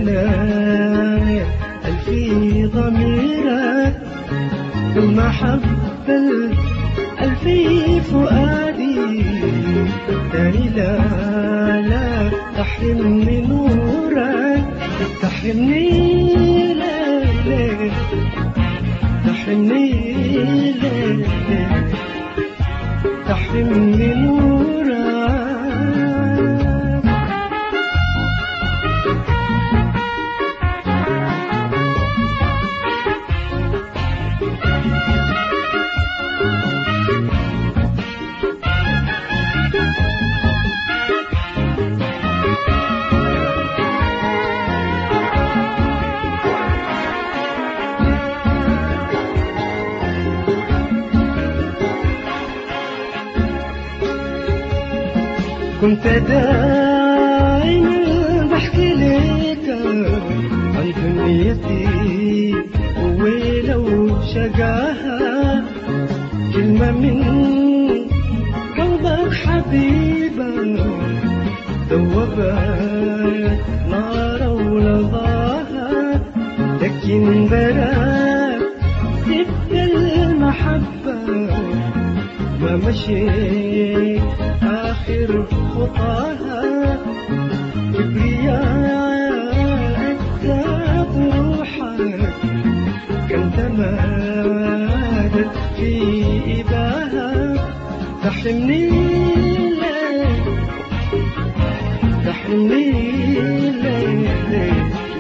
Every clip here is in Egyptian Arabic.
ليلة ألفي ضميرك المحبة ألفي فؤادي داري لا لا تحرمني نورك تحرمني لا لا تحرمني لا لا تحرمني نورك كنت دائما بحكي لك عن دنيتي ولو شقاها كلمة من قلبك حبيبة ذوبت نار ولظاها لكن براك سبت المحبة ما مشيت آخر خطاها كبرياء أكتاب روحك كم تمادت في إباها تحرمني ليه تحرمني ليه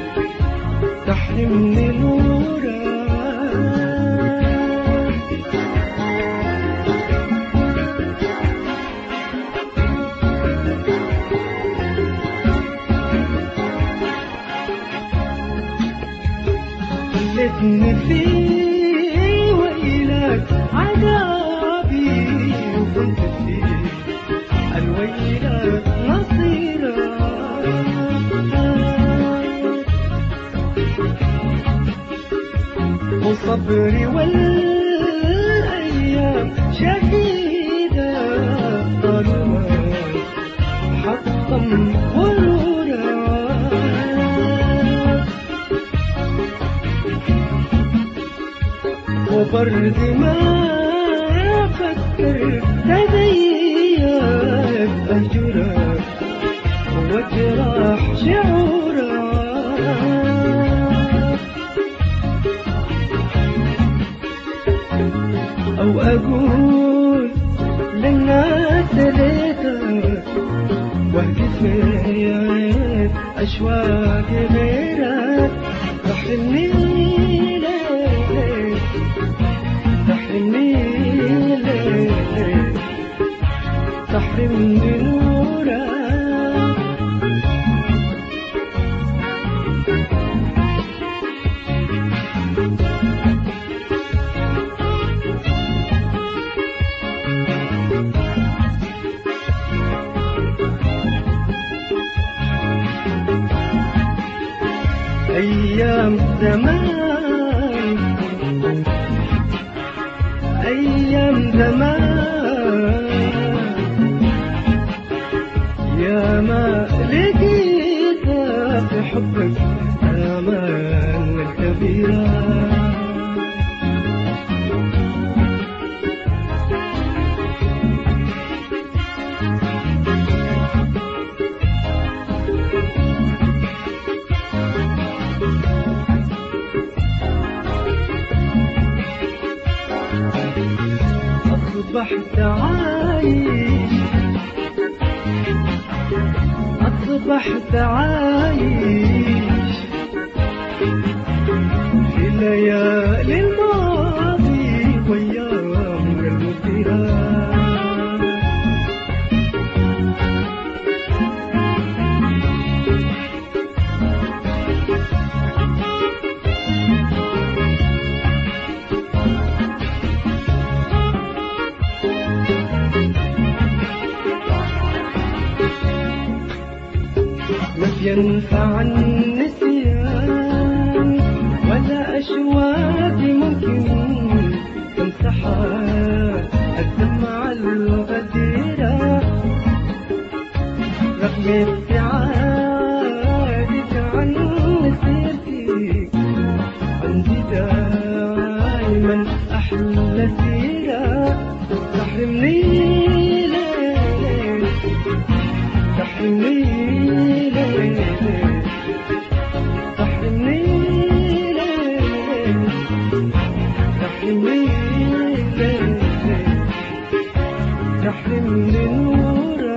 تحرمني نورك خلتني في ويلك عذابي وكنت في الويلك نصيرك وصبري والأيام شهيدة ظلمة حطم غرورك وبرد ما فكر تضيق أهجرك واجرح شعورك أو أقول للناس ليتك واهجف في أشواق غيرك تحرمني ليه تحرمني ليه تحرمني نورك أيام زمان أيام زمان يا ما لقيت في حبك آمان الكبيرة أصبحت عايش أصبحت عايش في ليالي الماضي وأيام المثيرة ما ينفع النسيان ولا أشواق ممكن تمسحها الدمعة الغديرة رغم ابتعادك عني دايما أحلى سيرة تحرمني ليه تحرمني ليه تحرمني ليه تحرمني ليه تحرمني نورك